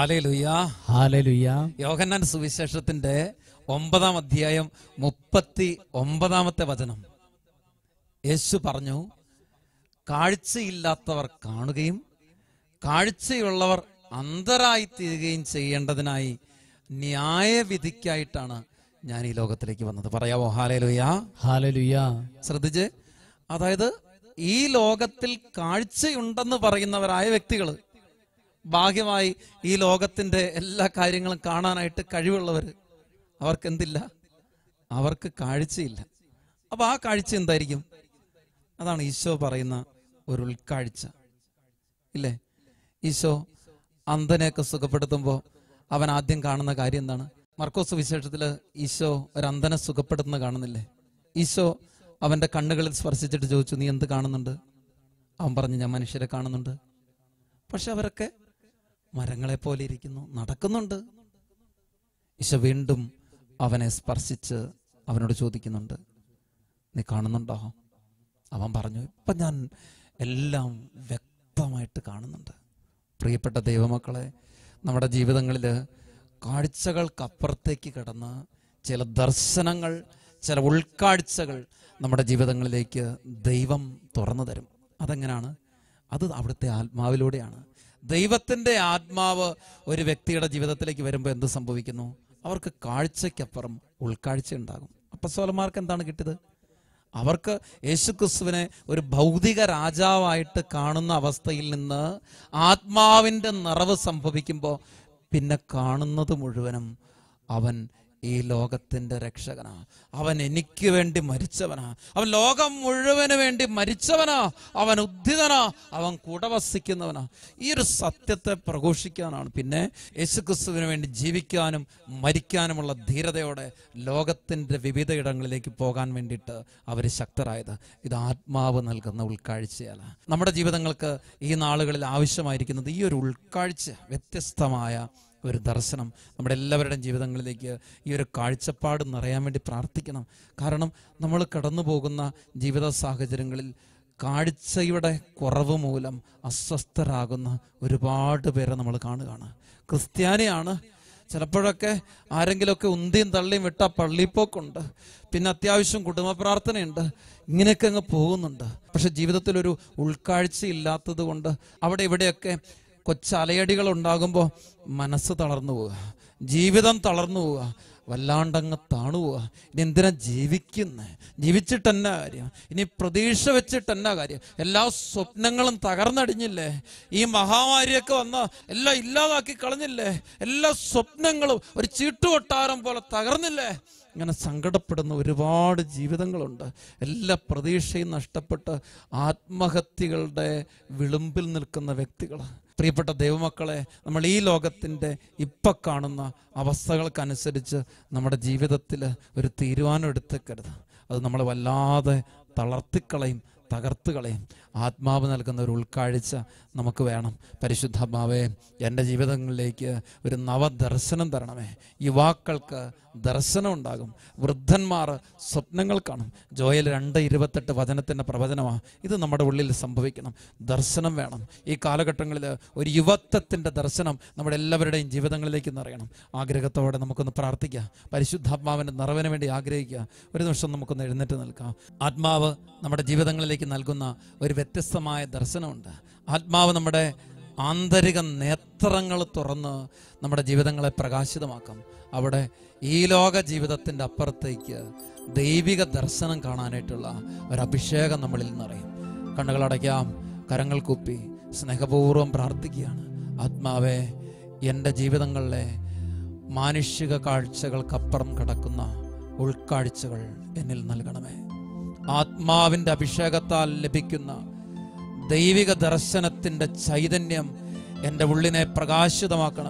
Hallelujah ഹാലലുയ യോഹന്നാൻ സുവിശേഷത്തിന്റെ ഒമ്പതാം അധ്യായം മുപ്പത്തി ഒമ്പതാമത്തെ വചനം യേശു പറഞ്ഞു കാഴ്ചയില്ലാത്തവർ കാണുകയും കാഴ്ചയുള്ളവർ അന്ധരായി തീരുകയും ചെയ്യേണ്ടതിനായി ന്യായവിധിക്കായിട്ടാണ് ഞാൻ ഈ ലോകത്തിലേക്ക് വന്നത് പറയാവോ ഹാലേലുയ ഹാലലുയ ശ്രദ്ധിച്ച് അതായത് ഈ ലോകത്തിൽ കാഴ്ചയുണ്ടെന്ന് പറയുന്നവരായ വ്യക്തികൾ ഭാഗ്യമായി ഈ ലോകത്തിന്റെ എല്ലാ കാര്യങ്ങളും കാണാനായിട്ട് കഴിവുള്ളവർ അവർക്ക് എന്തില്ല അവർക്ക് കാഴ്ചയില്ല അപ്പൊ ആ കാഴ്ച എന്തായിരിക്കും അതാണ് ഈശോ പറയുന്ന ഒരു ഉൾക്കാഴ്ച ഇല്ലേ ഈശോ അന്ധനെയൊക്കെ സുഖപ്പെടുത്തുമ്പോൾ അവൻ ആദ്യം കാണുന്ന കാര്യം എന്താണ് മർക്കോസ് വിശേഷത്തില് ഈശോ ഒരു അന്ധനെ സുഖപ്പെടുത്തുന്ന കാണുന്നില്ലേ ഈശോ അവന്റെ കണ്ണുകളിൽ സ്പർശിച്ചിട്ട് ചോദിച്ചു നീ എന്ത് കാണുന്നുണ്ട് അവൻ പറഞ്ഞു ഞാൻ മനുഷ്യരെ കാണുന്നുണ്ട് പക്ഷെ അവരൊക്കെ മരങ്ങളെ പോലെ ഇരിക്കുന്നു നടക്കുന്നുണ്ട് ഈശോ വീണ്ടും അവനെ സ്പർശിച്ച് അവനോട് ചോദിക്കുന്നുണ്ട് നീ കാണുന്നുണ്ടോ അവൻ പറഞ്ഞു ഇപ്പൊ ഞാൻ എല്ലാം വ്യക്തമായിട്ട് കാണുന്നുണ്ട് പ്രിയപ്പെട്ട ദൈവമക്കളെ നമ്മുടെ ജീവിതങ്ങളിൽ കാഴ്ചകൾക്കപ്പുറത്തേക്ക് കിടന്ന് ചില ദർശനങ്ങൾ ചില ഉൾക്കാഴ്ചകൾ നമ്മുടെ ജീവിതങ്ങളിലേക്ക് ദൈവം തുറന്നു തരും അതെങ്ങനെയാണ് അത് അവിടുത്തെ ആത്മാവിലൂടെയാണ് ദൈവത്തിന്റെ ആത്മാവ് ഒരു വ്യക്തിയുടെ ജീവിതത്തിലേക്ക് വരുമ്പോൾ എന്ത് സംഭവിക്കുന്നു അവർക്ക് കാഴ്ചയ്ക്കപ്പുറം ഉൾക്കാഴ്ച ഉണ്ടാകും അപ്പസ്വലന്മാർക്ക് എന്താണ് കിട്ടിയത് അവർക്ക് യേശുക്രിസ്തുവിനെ ഒരു ഭൗതിക രാജാവായിട്ട് കാണുന്ന അവസ്ഥയിൽ നിന്ന് ആത്മാവിന്റെ നിറവ് സംഭവിക്കുമ്പോൾ പിന്നെ കാണുന്നത് മുഴുവനും അവൻ ഈ ലോകത്തിന്റെ രക്ഷകനാ അവൻ എനിക്ക് വേണ്ടി മരിച്ചവനാ അവൻ ലോകം മുഴുവന് വേണ്ടി മരിച്ചവനാ അവൻ ഉദ്ധിതനാ അവൻ കൂടെ വസിക്കുന്നവനാ ഈ ഒരു സത്യത്തെ പ്രഘോഷിക്കാനാണ് പിന്നെ യേശുക്രിസ്തുവിന് വേണ്ടി ജീവിക്കാനും മരിക്കാനുമുള്ള ധീരതയോടെ ലോകത്തിന്റെ വിവിധ ഇടങ്ങളിലേക്ക് പോകാൻ വേണ്ടിയിട്ട് അവർ ശക്തരായത് ഇത് ആത്മാവ് നൽകുന്ന ഉൾക്കാഴ്ചയല്ല നമ്മുടെ ജീവിതങ്ങൾക്ക് ഈ നാളുകളിൽ ആവശ്യമായിരിക്കുന്നത് ഈ ഒരു ഉൾക്കാഴ്ച വ്യത്യസ്തമായ ഒരു ദർശനം നമ്മുടെ എല്ലാവരുടെയും ജീവിതങ്ങളിലേക്ക് ഈ ഒരു കാഴ്ചപ്പാട് നിറയാൻ വേണ്ടി പ്രാർത്ഥിക്കണം കാരണം നമ്മൾ കടന്നു പോകുന്ന ജീവിത സാഹചര്യങ്ങളിൽ കാഴ്ചയുടെ കുറവ് മൂലം അസ്വസ്ഥരാകുന്ന ഒരുപാട് പേരെ നമ്മൾ കാണുകയാണ് ക്രിസ്ത്യാനിയാണ് ചിലപ്പോഴൊക്കെ ആരെങ്കിലുമൊക്കെ ഉന്തിയും തള്ളിയും വിട്ട പള്ളിപ്പോക്കുണ്ട് പിന്നെ അത്യാവശ്യം കുടുംബ പ്രാർത്ഥനയുണ്ട് ഇങ്ങനെയൊക്കെ അങ്ങ് പോകുന്നുണ്ട് പക്ഷെ ജീവിതത്തിൽ ഒരു ഉൾക്കാഴ്ച ഇല്ലാത്തത് കൊണ്ട് അവിടെ ഇവിടെയൊക്കെ കൊച്ചലയടികൾ ഉണ്ടാകുമ്പോൾ മനസ്സ് തളർന്നു പോവുക ജീവിതം തളർന്നു പോവുക വല്ലാണ്ടങ്ങ് താണു പോവുക ഇനി എന്തിനാ ജീവിക്കുന്നേ ജീവിച്ചിട്ട് എന്നാ കാര്യം ഇനി പ്രതീക്ഷ വെച്ചിട്ട് എന്നാ കാര്യം എല്ലാ സ്വപ്നങ്ങളും തകർന്നടിഞ്ഞില്ലേ ഈ മഹാമാരിയൊക്കെ വന്ന എല്ലാം ഇല്ലാതാക്കി കളഞ്ഞില്ലേ എല്ലാ സ്വപ്നങ്ങളും ഒരു ചീട്ടുകൊട്ടാരം പോലെ തകർന്നില്ലേ ഇങ്ങനെ സങ്കടപ്പെടുന്ന ഒരുപാട് ജീവിതങ്ങളുണ്ട് എല്ലാ പ്രതീക്ഷയും നഷ്ടപ്പെട്ട് ആത്മഹത്യകളുടെ വിളുമ്പിൽ നിൽക്കുന്ന വ്യക്തികൾ പ്രിയപ്പെട്ട ദൈവമക്കളെ നമ്മൾ ഈ ലോകത്തിൻ്റെ ഇപ്പം കാണുന്ന അവസ്ഥകൾക്കനുസരിച്ച് നമ്മുടെ ജീവിതത്തിൽ ഒരു തീരുമാനം എടുത്തേക്കരുത് അത് നമ്മളെ വല്ലാതെ തളർത്തിക്കളയും തകർത്തുകളയും ആത്മാവ് നൽകുന്ന ഒരു ഉൾക്കാഴ്ച നമുക്ക് വേണം പരിശുദ്ധാത്മാവേ എൻ്റെ ജീവിതങ്ങളിലേക്ക് ഒരു നവദർശനം തരണമേ യുവാക്കൾക്ക് ദർശനം ഉണ്ടാകും വൃദ്ധന്മാർ സ്വപ്നങ്ങൾ കാണും ജോയൽ രണ്ട് ഇരുപത്തെട്ട് വചനത്തിൻ്റെ പ്രവചനമാണ് ഇത് നമ്മുടെ ഉള്ളിൽ സംഭവിക്കണം ദർശനം വേണം ഈ കാലഘട്ടങ്ങളിൽ ഒരു യുവത്വത്തിൻ്റെ ദർശനം നമ്മുടെ എല്ലാവരുടെയും ജീവിതങ്ങളിലേക്ക് നിറയണം ആഗ്രഹത്തോടെ നമുക്കൊന്ന് പ്രാർത്ഥിക്കാം പരിശുദ്ധാത്മാവിൻ്റെ നിറവിന് വേണ്ടി ആഗ്രഹിക്കുക ഒരു നിമിഷം നമുക്കൊന്ന് എഴുന്നേറ്റ് നിൽക്കാം ആത്മാവ് നമ്മുടെ ജീവിതങ്ങളിലേക്ക് നൽകുന്ന ഒരു വ്യത്യസ്തമായ ദർശനമുണ്ട് ആത്മാവ് നമ്മുടെ ആന്തരിക നേത്രങ്ങൾ തുറന്ന് നമ്മുടെ ജീവിതങ്ങളെ പ്രകാശിതമാക്കാം അവിടെ ഈ ലോക ജീവിതത്തിൻ്റെ അപ്പുറത്തേക്ക് ദൈവിക ദർശനം കാണാനായിട്ടുള്ള ഒരു അഭിഷേകം നമ്മളിൽ നിറയും കണ്ണുകളടയ്ക്കാം കരങ്ങൾ കുപ്പി സ്നേഹപൂർവ്വം പ്രാർത്ഥിക്കുകയാണ് ആത്മാവെ എൻ്റെ ജീവിതങ്ങളിലെ മാനുഷിക കാഴ്ചകൾക്കപ്പുറം കിടക്കുന്ന ഉൾക്കാഴ്ചകൾ എന്നിൽ നൽകണമേ ആത്മാവിൻ്റെ അഭിഷേകത്താൽ ലഭിക്കുന്ന ദൈവിക ദർശനത്തിൻ്റെ ചൈതന്യം എൻ്റെ ഉള്ളിനെ പ്രകാശിതമാക്കണമേ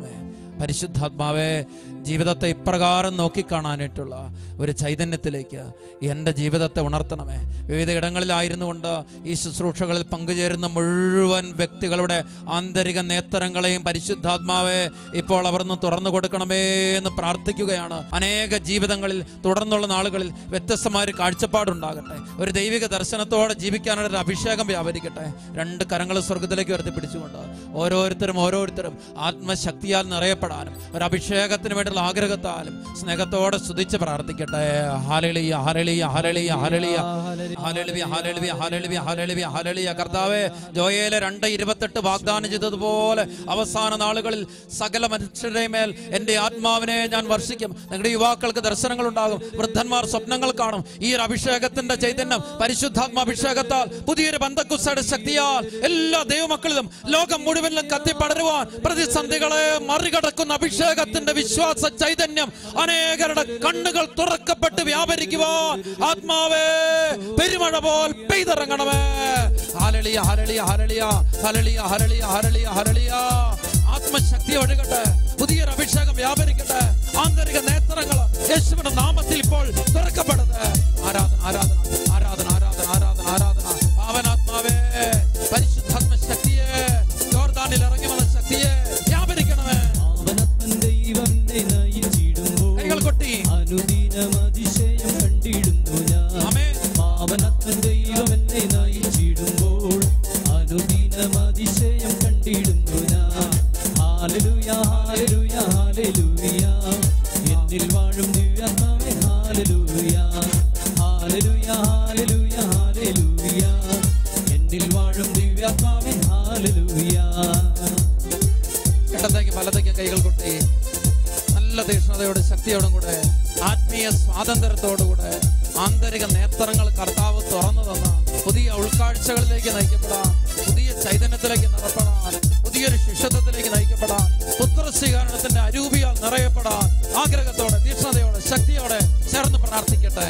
പരിശുദ്ധാത്മാവെ ജീവിതത്തെ ഇപ്രകാരം നോക്കിക്കാണാനായിട്ടുള്ള ഒരു ചൈതന്യത്തിലേക്ക് എൻ്റെ ജീവിതത്തെ ഉണർത്തണമേ വിവിധ ഇടങ്ങളിലായിരുന്നു കൊണ്ട് ഈ ശുശ്രൂഷകളിൽ പങ്കുചേരുന്ന മുഴുവൻ വ്യക്തികളുടെ ആന്തരിക നേത്രങ്ങളെയും പരിശുദ്ധാത്മാവെ ഇപ്പോൾ അവർന്ന് തുറന്നു കൊടുക്കണമേ എന്ന് പ്രാർത്ഥിക്കുകയാണ് അനേക ജീവിതങ്ങളിൽ തുടർന്നുള്ള നാളുകളിൽ വ്യത്യസ്തമായ ഒരു കാഴ്ചപ്പാടുണ്ടാകട്ടെ ഒരു ദൈവിക ദർശനത്തോടെ ജീവിക്കാനുള്ള ഒരു അഭിഷേകം വ്യാപരിക്കട്ടെ രണ്ട് കരങ്ങൾ സ്വർഗത്തിലേക്ക് ഉയർത്തി പിടിച്ചുകൊണ്ട് ഓരോരുത്തരും ഓരോരുത്തരും ആത്മശക്തിയാൽ നിറയപ്പെടാനും ഒരു അഭിഷേകത്തിന് വേണ്ടിയുള്ള ആഗ്രഹത്താലും സ്നേഹത്തോടെ സ്തുതിച്ച് പ്രാർത്ഥിക്കട്ടെ ഹാലളിയ ഹാലളിയ ഹാലളിയ ഹാലളിയ ഹാലളിയ ഹാലളിയ ഹാലളിയ ഹാലളിയ ഹാലളിയ കർത്താവേ ജോയേലെ രണ്ട് ഇരുപത്തെട്ട് വാഗ്ദാനം ചെയ്തതുപോലെ അവസാന നാളുകളിൽ സകല മനുഷ്യരുടെ മേൽ എൻ്റെ ആത്മാവിനെ ഞാൻ വർഷിക്കും നിങ്ങളുടെ യുവാക്കൾക്ക് ദർശനങ്ങൾ ഉണ്ടാകും വൃദ്ധന്മാർ സ്വപ്നങ്ങൾ കാണും ഈ ഒരു അഭിഷേകത്തിന്റെ ചൈതന്യം പരിശുദ്ധാത്മാഭിഷേകത്താൽ പുതിയൊരു ബന്ധക്കുസയുടെ ശക്തിയാൽ എല്ലാ ദൈവമക്കളിലും ലോകം മുഴുവനിലും കത്തിപ്പടരുവാൻ പ്രതിസന്ധികളെ മറികടക്കുന്ന അഭിഷേകത്തിന്റെ വിശ്വാസ ചൈതന്യം അനേകരുടെ കണ്ണുകൾ തുറക്കപ്പെട്ട് വ്യാപരിക്കുവാൻ ആത്മാവേ പെരുമഴ പോൽ പെയ്തിറങ്ങണമേ ഹരളിയ ഹരളിയ ഹരളിയ ഹരളിയ ഹരളിയ ഹരളിയ ഹരളിയ ആത്മശക്തി ഒഴുകട്ടെ പുതിയൊരു അഭിഷേകം വ്യാപരിക്കട്ടെ ആന്തരിക നേത്രങ്ങൾ യേശുവിന്റെ നാമത്തിൽ ഇപ്പോൾ തുറക്കപ്പെടട്ടെ ആരാധന ആരാധന ആരാധന ആരാധന ആരാധന ആരാധന പാവനാത്മാവേ പരിശുദ്ധാത്മ ശക്തിയെ ജോർദാനിൽ ഇറങ്ങി വന്ന ശക്തിയെ വ്യാപരിക്കണമേ പാവനത്തൻ ദൈവം എന്നെ നയിച്ചിടുമ്പോൾ കൈകൾ കൊട്ടി അനുദിനം അതിശയം കണ്ടിടുന്നു ഞാൻ ആമേൻ പാവനത്തൻ ദൈവം എന്നെ നയിച്ചിടുമ്പോൾ അനുദിനം അതിശയം കണ്ടിടുന്നു ഞാൻ ഹാലലുയ ഹാലലുയ ഹാലലുയ എന്നിൽ വാഴും ദിവ്യാത്മാവേ ഹാലലുയ ഹാലലുയ ഹാലലുയ ഹാലലുയ എന്നിൽ വാഴും ദിവ്യാത്മാവേ ഹാലലുയ ഇടത്തേക്ക് വലത്തേക്ക് കൈകൾ കൊട്ടി നല്ല തീക്ഷ്ണതയോടെ ശക്തിയോടും കൂടെ ആത്മീയ സ്വാതന്ത്ര്യത്തോടുകൂടെ ആന്തരിക നേത്രങ്ങൾ കർത്താവ് തുറന്നു തന്ന പുതിയ ഉൾക്കാഴ്ചകളിലേക്ക് നയിക്കപ്പെടാൻ പുതിയ ചൈതന്യത്തിലേക്ക് നിറപ്പെടാൻ പുതിയൊരു ശിഷ്യത്വത്തിലേക്ക് നയിക്കപ്പെടാൻ പുത്രസ്വീകരണത്തിന്റെ അരൂപിയാൽ നിറയപ്പെടാൻ ആഗ്രഹത്തോടെ തീക്ഷ്ണതയോടെ ശക്തിയോടെ ചേർന്ന് പ്രാർത്ഥിക്കട്ടെ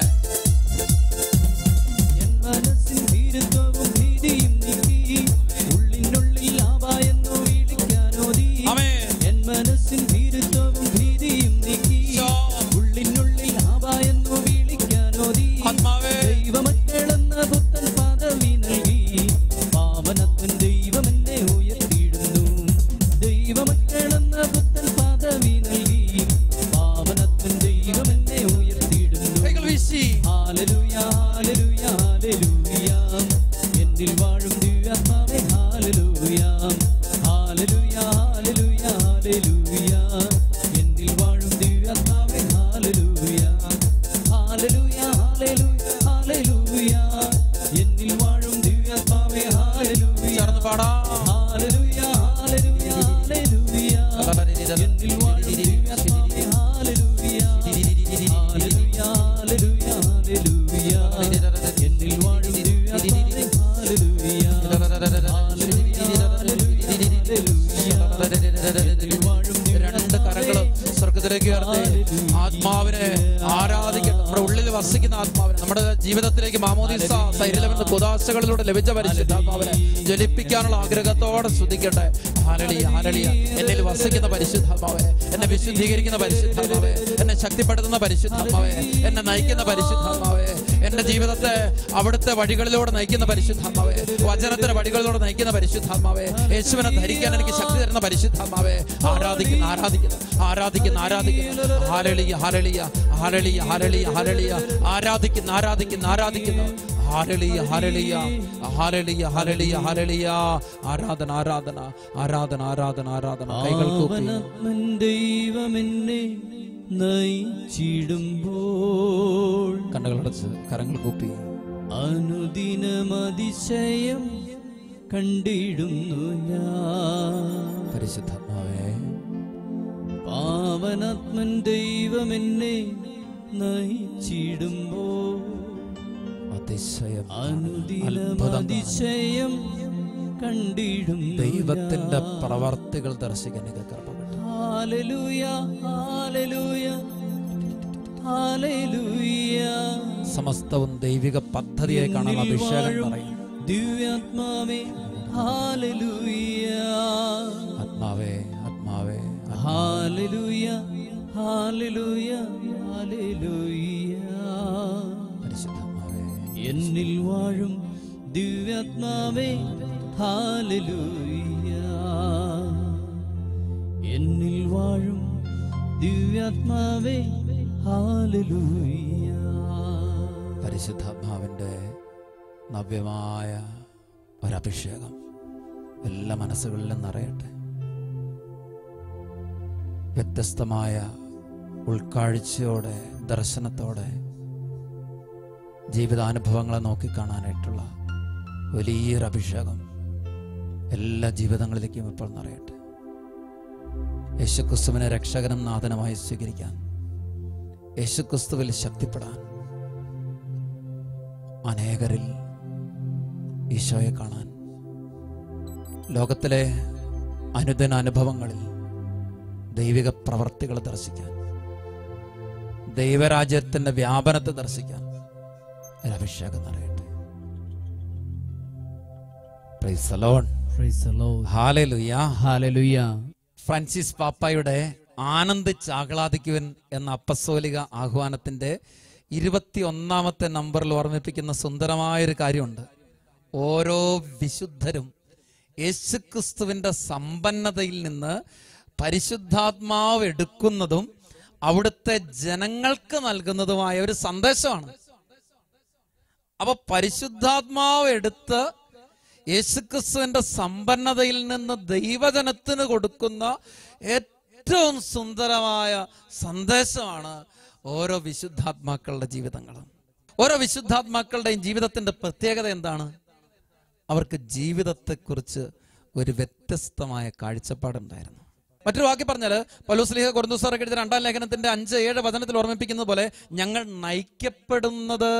എൻ മനസ്സിൻ ഭീരുത്വവും ഭീതിയും നീക്കി ഉള്ളിനുള്ളിൽ ആവായെന്നു വിളിക്കാനോതി ആമേൻ. എൻ മനസ്സിൻ ഭീരുത്വവും ഭീതിയും നീക്കി ഈശോ. ഉള്ളിനുള്ളിൽ ആവായെന്നു വിളിക്കാനോതി ആത്മാവേ ദൈവമക്കളെന്ന പുത്തൻ പദവി നൽകി പാവനത്തൻ ദൈവം എന്നെ ഉയർത്തിയിടുന്നു ദൈവമക്കളെന്ന പുത്തൻ പദവി നൽകി പാവനത്തൻ ദൈവം എന്നെ ഉയർത്തിയിടുന്നു കൈകൾ വീശി ഹാലലുയ ഹാലലുയ ഹാലലുയ എന്നിൽ വാഴും ദിവ്യാത്മാവേ ഹാലലുയ ഹാലലുയ ഹാലലുയ ഹാലലുയ എന്നിൽ വാഴും ദിവ്യാത്മാവേ ഹാലലുയ ഹാലലുയ ഹാലലുയ ഹാലലുയ എന്നിൽ വാഴും ദിവ്യാത്മാവേ ഹാലലുയ ചേർന്ന് പാടാം ഹാലലുയ ഹാലലുയ ഹാലലുയ എന്നിൽ വാഴും ദിവ്യാത്മാവേ ഹാലലുയ ഹാലലുയ ഹാലലുയ ഹാലലുയ എന്നിൽ വാഴും ദിവ്യാത്മാവേ ഹാലലുയ ഹാലലുയ ഹാലലുയ ഹാലലുയ എന്നിൽ വാഴും രണ്ട് കരങ്ങളും സ്വർഗത്തിലേക്ക് ഉയർത്തി ആത്മാവിനെ ആരാധിക്കണം നമ്മുടെ ഉള്ളിൽ വസിക്കുന്ന ആത്മാവിനെ നമ്മുടെ ജീവിതത്തിലേക്ക് മാമോദിസ സൈരലമെന്ന കുദാശകളിലൂടെ ലഭിച്ച പരിശുദ്ധാത്മാവിനെ ജ്വലിപ്പിക്കാനുള്ള ആഗ്രഹത്തോടെ സ്തുതിക്കട്ടെ ഹാലളിയ ഹാലളിയ എന്നിൽ വസിക്കുന്ന പരിശുദ്ധാത്മാവെ എന്നെ വിശുദ്ധീകരിക്കുന്ന പരിശുദ്ധാത്മാവെ എന്നെ ശക്തിപ്പെടുത്തുന്ന പരിശുദ്ധാത്മാവെ എന്നെ നയിക്കുന്ന പരിശുദ്ധാത്മാവെ എന്റെ ജീവിതത്തെ അവിടുത്തെ വഴികളിലൂടെ നയിക്കുന്ന പരിശുദ്ധാത്മാവെ വചനത്തിന്റെ വഴികളിലൂടെ നയിക്കുന്ന പരിശുദ്ധാത്മാവെ യേശുവിനെ ധരിക്കാൻ എനിക്ക് ശക്തി തരുന്ന പരിശുദ്ധാത്മാവെ ആരാധിക്കുന്ന ആരാധിക്കുന്ന ആരാധിക്കുന്ന ആരാധിക്കുന്ന ഹാലളിയ ഹാലളിയ ഹാലളിയ ഹാലളിയ ഹാലളിയ ആരാധിക്കുന്ന ആരാധിക്കുന്ന ആരാധിക്കുന്ന ഹാലളിയ ഹാലളിയ ഹാലളിയ ഹാലളിയ ഹാലളിയ ആരാധന ആരാധന ആരാധന ആരാധന ആരാധന കൈകൾ കൂപ്പി പാവനാത്മൻ ദൈവമെന്നെ നയിച്ചിടുമ്പോൾ കണ്ണുകളടച്ച് കരങ്ങൾ കൂപ്പി അനുദിനം അതിശയം കണ്ടിടുന്നു ഞാൻ പരിശുദ്ധാത്മാവേ പാവനാത്മൻ ദൈവമെന്നെ നയിച്ചിടുമ്പോൾ അതിശയം അനുദിനം അത്ഭുതം അതിശയം കണ്ടിടുന്നു ദൈവത്തിന്റെ പ്രവർത്തികൾ ദർശിക്കാൻ ഇത് കൃപപ്പെട്ടു ഹാലലൂയ ഹാലലൂയ ഹാലലൂയ സമസ്തവും ദൈവിക പദ്ധതിയായി കാണാൻ അഭിഷേകം പറയും ദിവ്യാത്മാവേ ഹാലലൂയ ആത്മാവേ ആത്മാവേ ഹാലലൂയ ഹാലലൂയ ഹാലലൂയ പരിശുദ്ധാത്മാവേ എന്നിൽ വാഴും ദിവ്യാത്മാവേ ഹാലലൂയ എന്നിൽ വാഴും ദിവ്യാത്മാവേ ഹാലലൂയ പരിശുദ്ധാത്മാവിൻ്റെ നവ്യമായ ഒരഭിഷേകം എല്ലാ മനസ്സുകളിലും നിറയട്ടെ വ്യത്യസ്തമായ ഉൾക്കാഴ്ചയോടെ ദർശനത്തോടെ ജീവിതാനുഭവങ്ങളെ നോക്കിക്കാണാനായിട്ടുള്ള വലിയൊരു അഭിഷേകം എല്ലാ ജീവിതങ്ങളിലേക്കും ഇപ്പോൾ നിറയട്ടെ യേശുക്രിസ്തുവിനെ രക്ഷകനും നാഥനുമായി സ്വീകരിക്കാൻ യേശുക്രിസ്തുവിൽ ശക്തിപ്പെടാൻ അനേകരിൽ ഈശോയെ കാണാൻ ലോകത്തിലെ അനുദിന അനുഭവങ്ങളിൽ ദൈവിക പ്രവർത്തികൾ ദർശിക്കാൻ ദൈവരാജ്യത്തിന്റെ വ്യാപനത്തെ ദർശിക്കാൻ ഒരു അഭിഷേകം നിറയട്ടെ Praise the Lord. Praise the Lord. Hallelujah. Hallelujah. Francis പാപ്പായുടെ ആനന്ദിച്ച് ആഹ്ലാദിക്കുവൻ എന്ന അപ്പസ്തോലിക ആഹ്വാനത്തിന്റെ ഇരുപത്തി ഒന്നാമത്തെ നമ്പറിൽ ഓർമ്മിപ്പിക്കുന്ന സുന്ദരമായൊരു കാര്യമുണ്ട് ഓരോ വിശുദ്ധരും യേശുക്രിസ്തുവിന്റെ സമ്പന്നതയിൽ നിന്ന് പരിശുദ്ധാത്മാവ് എടുക്കുന്നതും അവിടുത്തെ ജനങ്ങൾക്ക് നൽകുന്നതുമായ ഒരു സന്ദേശമാണ് അപ്പൊ പരിശുദ്ധാത്മാവ് എടുത്ത് യേശുക്രിസ്തുവിന്റെ സമ്പന്നതയിൽ നിന്ന് ദൈവജനത്തിന് കൊടുക്കുന്ന ഏറ്റവും സുന്ദരമായ സന്ദേശമാണ് ഓരോ വിശുദ്ധാത്മാക്കളുടെ ജീവിതങ്ങളും ഓരോ വിശുദ്ധാത്മാക്കളുടെയും ജീവിതത്തിന്റെ പ്രത്യേകത എന്താണ് അവർക്ക് ജീവിതത്തെക്കുറിച്ച് ഒരു വ്യത്യസ്തമായ കാഴ്ചപ്പാടുണ്ടായിരുന്നു മറ്റൊരു വാക്കി പറഞ്ഞാൽ പലൂസ്ലിഹ കൊറന്തൂസാറൊക്കെ എഴുതിയ രണ്ടാം ലേഖനത്തിന്റെ അഞ്ച് ഏഴ് വചനത്തിൽ ഓർമ്മിപ്പിക്കുന്നത് പോലെ ഞങ്ങൾ നയിക്കപ്പെടുന്നത്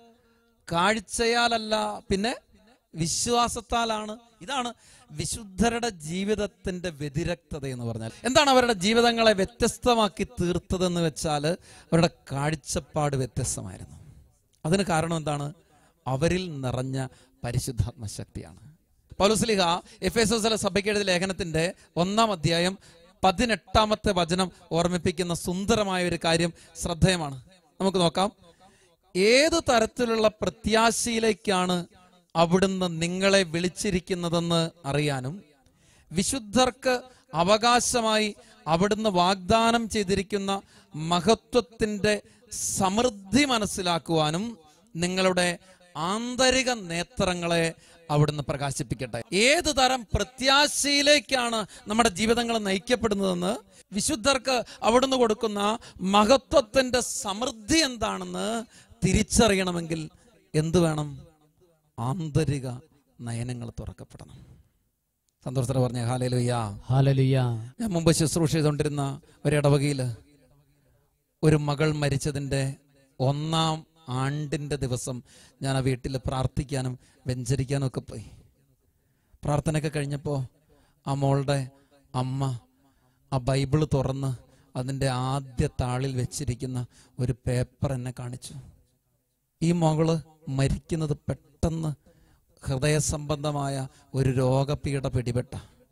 കാഴ്ചയാലല്ല പിന്നെ വിശ്വാസത്താലാണ് ഇതാണ് വിശുദ്ധരുടെ ജീവിതത്തിന്റെ വ്യതിരക്തത എന്ന് പറഞ്ഞാൽ എന്താണ് അവരുടെ ജീവിതങ്ങളെ വ്യത്യസ്തമാക്കി തീർത്തതെന്ന് വെച്ചാൽ അവരുടെ കാഴ്ചപ്പാട് വ്യത്യസ്തമായിരുന്നു അതിന് കാരണം എന്താണ് അവരിൽ നിറഞ്ഞ പരിശുദ്ധാത്മ ശക്തിയാണ് പൗലുസ്ലിഹ എഫ് എസ് എസ് സഭയ്ക്ക് എഴുതിയ ലേഖനത്തിന്റെ ഒന്നാം അധ്യായം പതിനെട്ടാമത്തെ വചനം ഓർമ്മിപ്പിക്കുന്ന സുന്ദരമായ ഒരു കാര്യം ശ്രദ്ധേയമാണ് നമുക്ക് നോക്കാം ഏത് തരത്തിലുള്ള പ്രത്യാശയിലേക്കാണ് അവിടുന്ന് നിങ്ങളെ വിളിച്ചിരിക്കുന്നതെന്ന് അറിയാനും വിശുദ്ധർക്ക് അവകാശമായി അവിടുന്ന് വാഗ്ദാനം ചെയ്തിരിക്കുന്ന മഹത്വത്തിന്റെ സമൃദ്ധി മനസ്സിലാക്കുവാനും നിങ്ങളുടെ ആന്തരിക നേത്രങ്ങളെ അവിടുന്ന് പ്രകാശിപ്പിക്കട്ടെ ഏത് തരം പ്രത്യാശയിലേക്കാണ് നമ്മുടെ ജീവിതങ്ങൾ നയിക്കപ്പെടുന്നതെന്ന് വിശുദ്ധർക്ക് അവിടുന്ന് കൊടുക്കുന്ന മഹത്വത്തിന്റെ സമൃദ്ധി എന്താണെന്ന് തിരിച്ചറിയണമെങ്കിൽ എന്തു വേണം ആന്തരിക നയനങ്ങൾ തുറക്കപ്പെടണം സന്തോഷത്തോടെ പറഞ്ഞ ഹാലേലുയ്യാ Hallelujah. ഞാൻ മുമ്പ് ശുശ്രൂഷ ചെയ്തുകൊണ്ടിരുന്ന ഒരു ഇടവകയിൽ ഒരു മകൾ മരിച്ചതിൻ്റെ ഒന്നാം ആണ്ടിൻ്റെ ദിവസം ഞാൻ ആ വീട്ടിൽ പ്രാർത്ഥിക്കാനും വെഞ്ചരിക്കാനും ഒക്കെ പോയി പ്രാർത്ഥനയൊക്കെ കഴിഞ്ഞപ്പോൾ ആ മോളുടെ അമ്മ ആ ബൈബിള് തുറന്ന് അതിൻ്റെ ആദ്യ താളിൽ വെച്ചിരിക്കുന്ന ഒരു പേപ്പർ എന്നെ കാണിച്ചു ഈ മകള് മരിക്കുന്നത് പെട്ടെന്ന് ഹൃദയ സംബന്ധമായ ഒരു രോഗപീഠ പിടിപെട്ട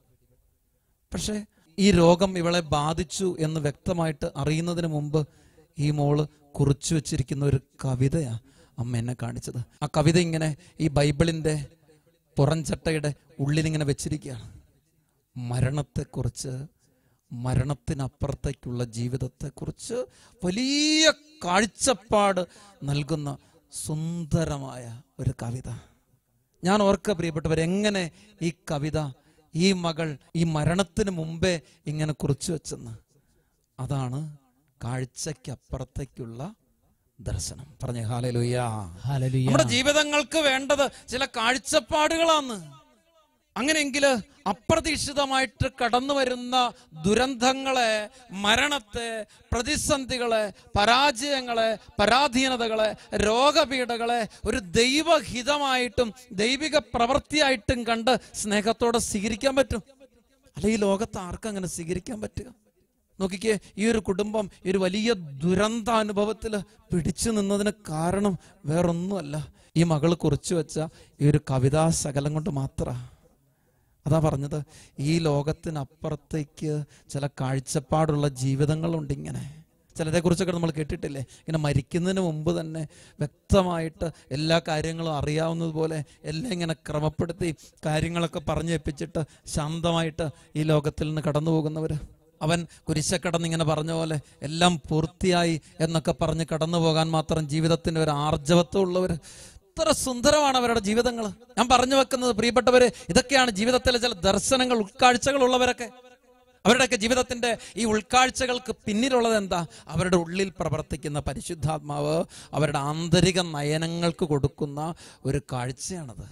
പക്ഷേ ഈ രോഗം ഇവളെ ബാധിച്ചു എന്ന് വ്യക്തമായിട്ട് അറിയുന്നതിന് മുമ്പ് ഈ മോള് കുറിച്ചു വെച്ചിരിക്കുന്ന ഒരു കവിതയാ അമ്മ എന്നെ കാണിച്ചത് ആ കവിത ഇങ്ങനെ ഈ ബൈബിളിന്റെ പുറംചട്ടയുടെ ഉള്ളിലിങ്ങനെ വെച്ചിരിക്കുകയാണ് മരണത്തെക്കുറിച്ച് മരണത്തിനപ്പുറത്തേക്കുള്ള ജീവിതത്തെക്കുറിച്ച് വലിയ കാഴ്ചപ്പാട് നൽകുന്ന സുന്ദരമായ ഒരു കവിത ഞാൻ ഓർക്ക പ്രിയപ്പെട്ടവർ എങ്ങനെ ഈ കവിത ഈ മകൾ ഈ മരണത്തിന് മുമ്പേ ഇങ്ങനെ കുറിച്ചു വെച്ചെന്ന് അതാണ് കാഴ്ചയ്ക്കപ്പുറത്തേക്കുള്ള ദർശനം പറഞ്ഞേ ഹാലലുയ്യ Hallelujah. നമ്മുടെ ജീവിതങ്ങൾക്ക് വേണ്ടത് ചില കാഴ്ചപ്പാടുകളാണ് അങ്ങനെയെങ്കിൽ അപ്രതീക്ഷിതമായിട്ട് കടന്നു വരുന്ന ദുരന്തങ്ങളെ മരണത്തെ പ്രതിസന്ധികളെ പരാജയങ്ങളെ പരാധീനതകളെ രോഗപീഠകളെ ഒരു ദൈവഹിതമായിട്ടും ദൈവിക പ്രവൃത്തിയായിട്ടും കണ്ട് സ്നേഹത്തോടെ സ്വീകരിക്കാൻ പറ്റും അല്ല ഈ ലോകത്ത് ആർക്കും അങ്ങനെ സ്വീകരിക്കാൻ പറ്റുക നോക്കിക്കേ ഈ ഒരു കുടുംബം ഈ ഒരു വലിയ ദുരന്താനുഭവത്തിൽ പിടിച്ചു നിന്നതിന് കാരണം വേറൊന്നുമല്ല ഈ മകൾ കുറിച്ചു വെച്ച ഈ ഒരു കവിതാ ശകലം കൊണ്ട് മാത്ര അതാ പറഞ്ഞത് ഈ ലോകത്തിനപ്പുറത്തേക്ക് ചില കാഴ്ചപ്പാടുള്ള ജീവിതങ്ങളുണ്ട് ഇങ്ങനെ ചിലതെക്കുറിച്ചൊക്കെ നമ്മൾ കേട്ടിട്ടില്ലേ ഇങ്ങനെ മരിക്കുന്നതിന് മുമ്പ് തന്നെ വ്യക്തമായിട്ട് എല്ലാ കാര്യങ്ങളും അറിയാവുന്നതുപോലെ എല്ലാം ഇങ്ങനെ ക്രമപ്പെടുത്തി കാര്യങ്ങളൊക്കെ പറഞ്ഞു ഏൽപ്പിച്ചിട്ട് ശാന്തമായിട്ട് ഈ ലോകത്തിൽ നിന്ന് കടന്നു പോകുന്നവർ അവൻ കുരിശക്കടന്ന് ഇങ്ങനെ പറഞ്ഞ പോലെ എല്ലാം പൂർത്തിയായി എന്നൊക്കെ പറഞ്ഞ് കടന്നു പോകാൻ മാത്രം ജീവിതത്തിന് ഒരു ആർജവത്വം ഉള്ളവർ എത്ര സുന്ദരമാണ് അവരുടെ ജീവിതങ്ങൾ ഞാൻ പറഞ്ഞു വെക്കുന്നത് പ്രിയപ്പെട്ടവര് ഇതൊക്കെയാണ് ജീവിതത്തിലെ ചില ദർശനങ്ങൾ ഉൾക്കാഴ്ചകൾ ഉള്ളവരൊക്കെ അവരുടെയൊക്കെ ജീവിതത്തിന്റെ ഈ ഉൾക്കാഴ്ചകൾക്ക് പിന്നിലുള്ളത് എന്താ അവരുടെ ഉള്ളിൽ പ്രവർത്തിക്കുന്ന പരിശുദ്ധാത്മാവ് അവരുടെ ആന്തരിക നയനങ്ങൾക്ക് കൊടുക്കുന്ന ഒരു കാഴ്ചയാണത്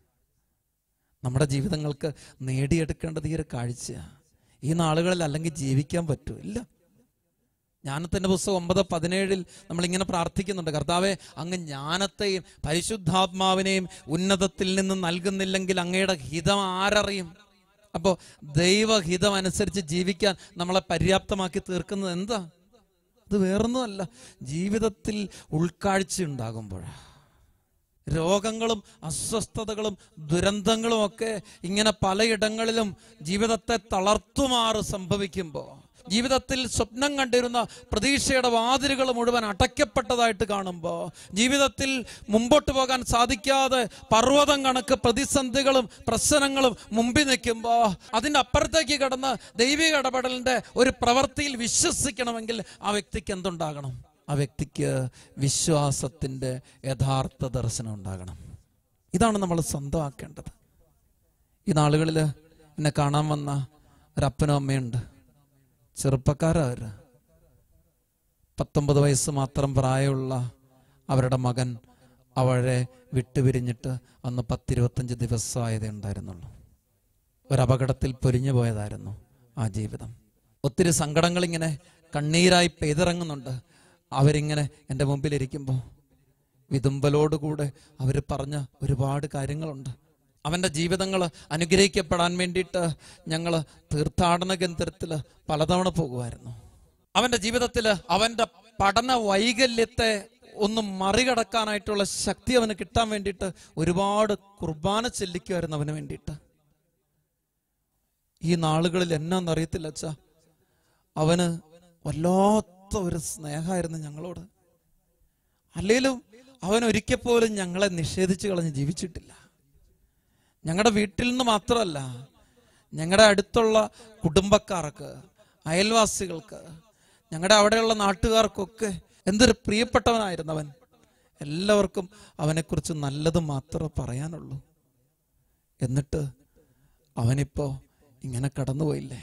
നമ്മുടെ ജീവിതങ്ങൾക്ക് നേടിയെടുക്കേണ്ടത് ഈ ഒരു കാഴ്ചയാണ് ഈ നാളുകളിൽ അല്ലെങ്കിൽ ജീവിക്കാൻ പറ്റൂ ഇല്ല ജ്ഞാനത്തിന്റെ പുസ്തകം ഒമ്പത് പതിനേഴിൽ നമ്മൾ ഇങ്ങനെ പ്രാർത്ഥിക്കുന്നുണ്ട് കർത്താവെ അങ്ങ് ജ്ഞാനത്തെയും പരിശുദ്ധാത്മാവിനെയും ഉന്നതത്തിൽ നിന്ന് നൽകുന്നില്ലെങ്കിൽ അങ്ങയുടെ ഹിതം ആരറിയും അപ്പോൾ ദൈവഹിതം അനുസരിച്ച് ജീവിക്കാൻ നമ്മളെ പര്യാപ്തമാക്കി തീർക്കുന്നത് എന്താ ഇത് വേറൊന്നുമല്ല ജീവിതത്തിൽ ഉൾക്കാഴ്ച ഉണ്ടാകുമ്പോഴാണ് രോഗങ്ങളും അസ്വസ്ഥതകളും ദുരന്തങ്ങളും ഒക്കെ ഇങ്ങനെ പലയിടങ്ങളിലും ജീവിതത്തെ തളർത്തുമാറ് സംഭവിക്കുമ്പോൾ ജീവിതത്തിൽ സ്വപ്നം കണ്ടിരുന്ന പ്രതീക്ഷയുടെ വാതിലുകൾ മുഴുവൻ അടയ്ക്കപ്പെട്ടതായിട്ട് കാണുമ്പോൾ ജീവിതത്തിൽ മുമ്പോട്ട് പോകാൻ സാധിക്കാതെ പർവ്വതം കണക്ക് പ്രതിസന്ധികളും പ്രശ്നങ്ങളും മുമ്പിൽ നിൽക്കുമ്പോൾ അതിൻ്റെ അപ്പുറത്തേക്ക് കടന്ന് ദൈവിക ഇടപെടലിൻ്റെ ഒരു പ്രവൃത്തിയിൽ വിശ്വസിക്കണമെങ്കിൽ ആ വ്യക്തിക്ക് എന്തുണ്ടാകണം ആ വ്യക്തിക്ക് വിശ്വാസത്തിൻ്റെ യഥാർത്ഥ ദർശനം ഉണ്ടാകണം ഇതാണ് നമ്മൾ സ്വന്തമാക്കേണ്ടത് ഈ നാളുകളിൽ എന്നെ കാണാൻ വന്ന ഒരപ്പനും അമ്മയുണ്ട് ചെറുപ്പക്കാരവർ പത്തൊമ്പത് വയസ്സ് മാത്രം പ്രായമുള്ള അവരുടെ മകൻ അവരെ വിട്ടുപിരിഞ്ഞിട്ട് അന്ന് പത്തിരുപത്തഞ്ച് ദിവസമായതേ ഉണ്ടായിരുന്നുള്ളൂ ഒരപകടത്തിൽ പൊരിഞ്ഞു പോയതായിരുന്നു ആ ജീവിതം ഒത്തിരി സങ്കടങ്ങൾ ഇങ്ങനെ കണ്ണീരായി പെയ്തിറങ്ങുന്നുണ്ട് അവരിങ്ങനെ എൻ്റെ മുമ്പിലിരിക്കുമ്പോൾ വിതുമ്പലോടുകൂടെ അവർ പറഞ്ഞ ഒരുപാട് കാര്യങ്ങളുണ്ട് അവൻ്റെ ജീവിതങ്ങൾ അനുഗ്രഹിക്കപ്പെടാൻ വേണ്ടിയിട്ട് ഞങ്ങൾ തീർത്ഥാടന കേന്ദ്രത്തിൽ പലതവണ പോകുമായിരുന്നു അവൻ്റെ ജീവിതത്തിൽ അവൻ്റെ പഠന വൈകല്യത്തെ ഒന്ന് മറികടക്കാനായിട്ടുള്ള ശക്തി അവന് കിട്ടാൻ വേണ്ടിയിട്ട് ഒരുപാട് കുർബാന ചെല്ലിക്കുമായിരുന്നു അവന് വേണ്ടിയിട്ട് ഈ നാളുകളിൽ എന്നാന്നറിയത്തില്ല അച്ഛാ അവന് വല്ലാത്ത ഒരു സ്നേഹമായിരുന്നു ഞങ്ങളോട് അല്ലെങ്കിലും അവൻ ഒരിക്കൽ പോലും ഞങ്ങളെ നിഷേധിച്ച് കളഞ്ഞ് ജീവിച്ചിട്ടില്ല ഞങ്ങളുടെ വീട്ടിൽ നിന്ന് മാത്രമല്ല ഞങ്ങളുടെ അടുത്തുള്ള കുടുംബക്കാർക്ക് അയൽവാസികൾക്ക് ഞങ്ങളുടെ അവിടെയുള്ള നാട്ടുകാർക്കൊക്കെ എന്തൊരു പ്രിയപ്പെട്ടവനായിരുന്നു അവൻ എല്ലാവർക്കും അവനെക്കുറിച്ച് നല്ലത് മാത്രമേ പറയാനുള്ളൂ എന്നിട്ട് അവനിപ്പോ ഇങ്ങനെ കടന്നുപോയില്ലേ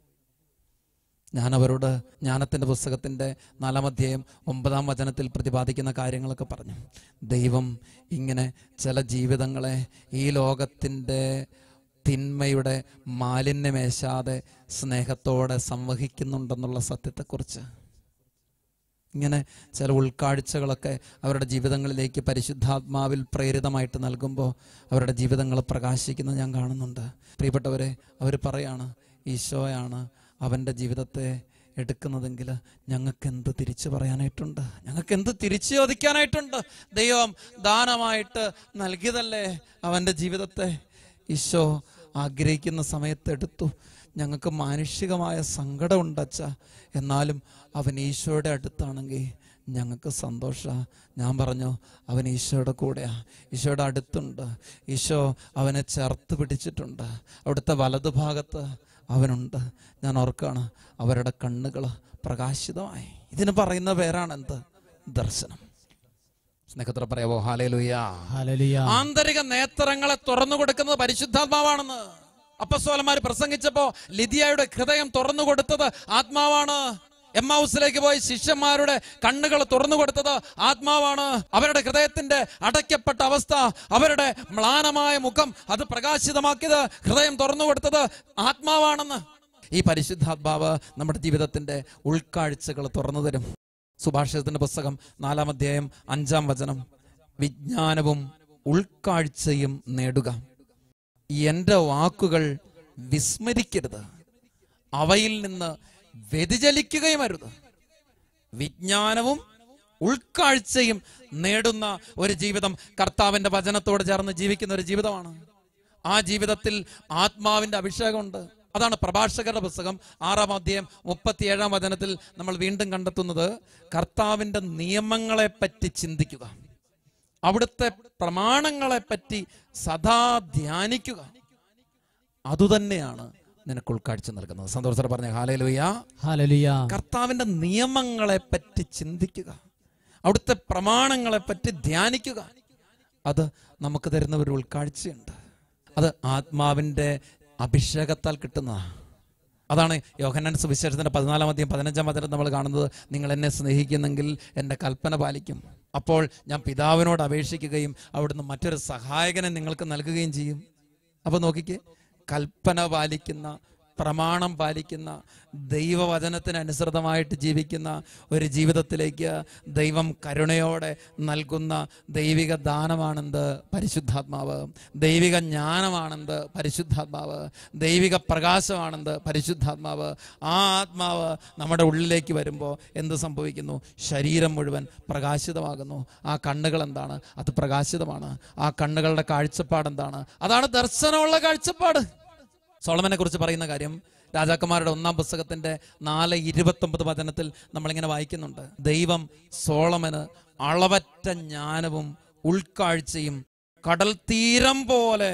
ഞാൻ അവരോട് ജ്ഞാനത്തിന്റെ പുസ്തകത്തിന്റെ നാലാം അധ്യായം ഒമ്പതാം വചനത്തിൽ പ്രതിപാദിക്കുന്ന കാര്യങ്ങളൊക്കെ പറഞ്ഞു ദൈവം ഇങ്ങനെ ചില ജീവിതങ്ങളെ ഈ ലോകത്തിന്റെ തിന്മയുടെ മാലിന്യമേശാതെ സ്നേഹത്തോടെ സംവഹിക്കുന്നുണ്ടെന്നുള്ള സത്യത്തെക്കുറിച്ച് ഇങ്ങനെ ചില ഉൾക്കാഴ്ചകളൊക്കെ അവരുടെ ജീവിതങ്ങളിലേക്ക് പരിശുദ്ധാത്മാവിൽ പ്രേരിതമായിട്ട് നൽകുമ്പോൾ അവരുടെ ജീവിതങ്ങൾ പ്രകാശിക്കുന്നത് ഞാൻ കാണുന്നുണ്ട് പ്രിയപ്പെട്ടവരെ അവർ പറയാണ് ഈശോയാണ് അവൻ്റെ ജീവിതത്തെ എടുക്കുന്നതെങ്കിൽ ഞങ്ങൾക്ക് എന്ത് തിരിച്ചു പറയാനായിട്ടുണ്ട് ഞങ്ങൾക്ക് എന്ത് തിരിച്ചു ചോദിക്കാനായിട്ടുണ്ട് ദൈവം ദാനമായിട്ട് നൽകിയതല്ലേ അവൻ്റെ ജീവിതത്തെ ഈശോ ആഗ്രഹിക്കുന്ന സമയത്ത് എടുത്തു ഞങ്ങൾക്ക് മാനുഷികമായ സങ്കടമുണ്ട് അച്ഛ എന്നാലും അവൻ ഈശോയുടെ അടുത്താണെങ്കിൽ ഞങ്ങൾക്ക് സന്തോഷ ഞാൻ പറഞ്ഞു അവൻ ഈശോയുടെ കൂടെയാ ഈശോയുടെ അടുത്തുണ്ട് ഈശോ അവനെ ചേർത്ത് പിടിച്ചിട്ടുണ്ട് അവിടുത്തെ വലതുഭാഗത്ത് അവനുണ്ട് ഞാൻ ഓർക്കാണ് അവരുടെ കണ്ണുകൾ പ്രകാശിതമായി ഇതിന് പറയുന്ന പേരാണ് എന്ത് ദർശനം സ്നേഹത്തോടെ പറയാവോ ഹാലേലുയാ ഹല്ലേലൂയ ആന്തരിക നേത്രങ്ങളെ തുറന്നു കൊടുക്കുന്നത് പരിശുദ്ധാത്മാവാണെന്ന് അപ്പസ്വലന്മാർ പ്രസംഗിച്ചപ്പോ ലിതിയയുടെ ഹൃദയം തുറന്നു കൊടുത്തത് ആത്മാവാണ് എം ഹൗസിലേക്ക് പോയി ശിഷ്യന്മാരുടെ കണ്ണുകൾ തുറന്നു കൊടുത്തത് ആത്മാവാണ് അവരുടെ ഹൃദയത്തിന്റെ അടയ്ക്കപ്പെട്ട അവസ്ഥ അവരുടെ മ്ലാനമായ മുഖം അത് പ്രകാശിതമാക്കിയത് ഹൃദയം തുറന്നു കൊടുത്തത് ആത്മാവാണെന്ന് ഈ പരിശുദ്ധാത്മാവ് നമ്മുടെ ജീവിതത്തിന്റെ ഉൾക്കാഴ്ചകൾ തുറന്നു തരും സുഭാഷിതത്തിന്റെ പുസ്തകം നാലാം അധ്യായം അഞ്ചാം വചനം വിജ്ഞാനവും ഉൾക്കാഴ്ചയും നേടുക എന്റെ വാക്കുകൾ വിസ്മരിക്കരുത് അവയിൽ നിന്ന് വ്യതിചലിക്കുകയും അരുത് വിജ്ഞാനവും ഉൾക്കാഴ്ചയും നേടുന്ന ഒരു ജീവിതം കർത്താവിന്റെ വചനത്തോട് ചേർന്ന് ജീവിക്കുന്ന ഒരു ജീവിതമാണ് ആ ജീവിതത്തിൽ ആത്മാവിന്റെ അഭിഷേകമുണ്ട് അതാണ് പ്രഭാഷകരുടെ പുസ്തകം ആറാം അധ്യായം മുപ്പത്തിയേഴാം വചനത്തിൽ നമ്മൾ വീണ്ടും കണ്ടെത്തുന്നത് കർത്താവിന്റെ നിയമങ്ങളെ പറ്റി ചിന്തിക്കുക അവിടുത്തെ പ്രമാണങ്ങളെ പറ്റി സദാ ധ്യാനിക്കുക അതുതന്നെയാണ് നിനക്ക് ഉൾക്കാഴ്ച നൽകുന്നത് സന്തോഷത്തോടെ പറഞ്ഞ ഹാലയിലുയ്യ ഹല്ലേലൂയ കർത്താവിന്റെ നിയമങ്ങളെ പറ്റി ചിന്തിക്കുക അവിടുത്തെ പ്രമാണങ്ങളെ പറ്റി ധ്യാനിക്കുക അത് നമുക്ക് തരുന്ന ഒരു ഉൾക്കാഴ്ചയുണ്ട് അത് ആത്മാവിന്റെ അഭിഷേകത്താൽ കിട്ടുന്നതാണ് അതാണ് യോഹന്നാൻ സുവിശേഷത്തിന്റെ പതിനാലാം അധ്യായം പതിനഞ്ചാം വചനം നമ്മൾ കാണുന്നത് നിങ്ങൾ എന്നെ സ്നേഹിക്കുന്നെങ്കിൽ എൻ്റെ കൽപ്പന പാലിക്കും അപ്പോൾ ഞാൻ പിതാവിനോട് അപേക്ഷിക്കുകയും അവിടുന്ന് മറ്റൊരു സഹായകനെ നിങ്ങൾക്ക് നൽകുകയും ചെയ്യും അപ്പൊ നോക്കിക്കേ കൽപ്പന പാലിക്കുന്ന പ്രമാണം പാലിക്കുന്ന ദൈവവചനത്തിന് അനുസൃതമായിട്ട് ജീവിക്കുന്ന ഒരു ജീവിതത്തിലേക്ക് ദൈവം കരുണയോടെ നൽകുന്ന ദൈവിക ദാനമാണെന്ത് പരിശുദ്ധാത്മാവ് ദൈവിക ജ്ഞാനമാണെന്ത് പരിശുദ്ധാത്മാവ് ദൈവിക പ്രകാശമാണെന്ത് പരിശുദ്ധാത്മാവ് ആ ആത്മാവ് നമ്മുടെ ഉള്ളിലേക്ക് വരുമ്പോൾ എന്ത് സംഭവിക്കുന്നു ശരീരം മുഴുവൻ പ്രകാശിതമാകുന്നു ആ കണ്ണുകൾ എന്താണ് അത് പ്രകാശിതമാണ് ആ കണ്ണുകളുടെ കാഴ്ചപ്പാട് എന്താണ് അതാണ് ദർശനമുള്ള കാഴ്ചപ്പാട് സോളമനെ കുറിച്ച് പറയുന്ന കാര്യം രാജാക്കന്മാരുടെ ഒന്നാം പുസ്തകത്തിന്റെ നാല് ഇരുപത്തൊമ്പത് വചനത്തിൽ നമ്മളിങ്ങനെ വായിക്കുന്നുണ്ട് ദൈവം സോളമന് അളവറ്റ ജ്ഞാനവും ഉൾക്കാഴ്ചയും കടൽ തീരം പോലെ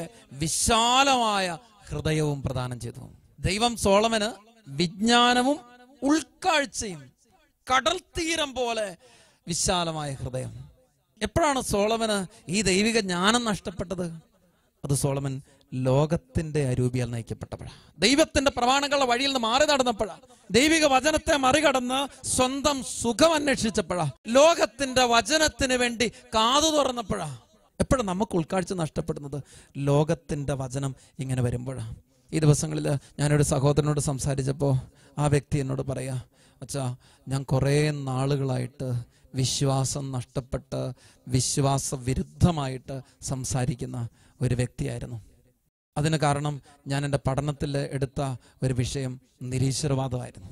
വിശാലമായ ഹൃദയവും പ്രദാനം ചെയ്തു ദൈവം സോളമന് വിജ്ഞാനവും ഉൾക്കാഴ്ചയും കടൽ തീരം പോലെ വിശാലമായ ഹൃദയം എപ്പോഴാണ് സോളമന് ഈ ദൈവിക ജ്ഞാനം നഷ്ടപ്പെട്ടത് അത് സോളമൻ ലോകത്തിന്റെ അരൂപിയാൽ നയിക്കപ്പെട്ടപ്പോഴാണ് ദൈവത്തിന്റെ പ്രമാണങ്ങളുടെ വഴിയിൽ നിന്ന് മാറി നടന്നപ്പോഴാ ദൈവിക വചനത്തെ മറികടന്ന് സ്വന്തം സുഖം അന്വേഷിച്ചപ്പോഴാ ലോകത്തിന്റെ വചനത്തിന് വേണ്ടി കാതു തുറന്നപ്പോഴാ എപ്പോഴും നമുക്ക് ഉൾക്കാഴ്ച നഷ്ടപ്പെടുന്നത് ലോകത്തിന്റെ വചനം ഇങ്ങനെ വരുമ്പോഴാ ഈ ദിവസങ്ങളിൽ ഞാനൊരു സഹോദരനോട് സംസാരിച്ചപ്പോൾ ആ വ്യക്തി എന്നോട് പറയാ അച്ഛാ ഞാൻ കുറേ നാളുകളായിട്ട് വിശ്വാസം നഷ്ടപ്പെട്ട് വിശ്വാസ വിരുദ്ധമായിട്ട് സംസാരിക്കുന്ന ഒരു വ്യക്തിയായിരുന്നു അതിന് കാരണം ഞാൻ എൻ്റെ പഠനത്തിൽ എടുത്ത ഒരു വിഷയം നിരീശ്വരവാദമായിരുന്നു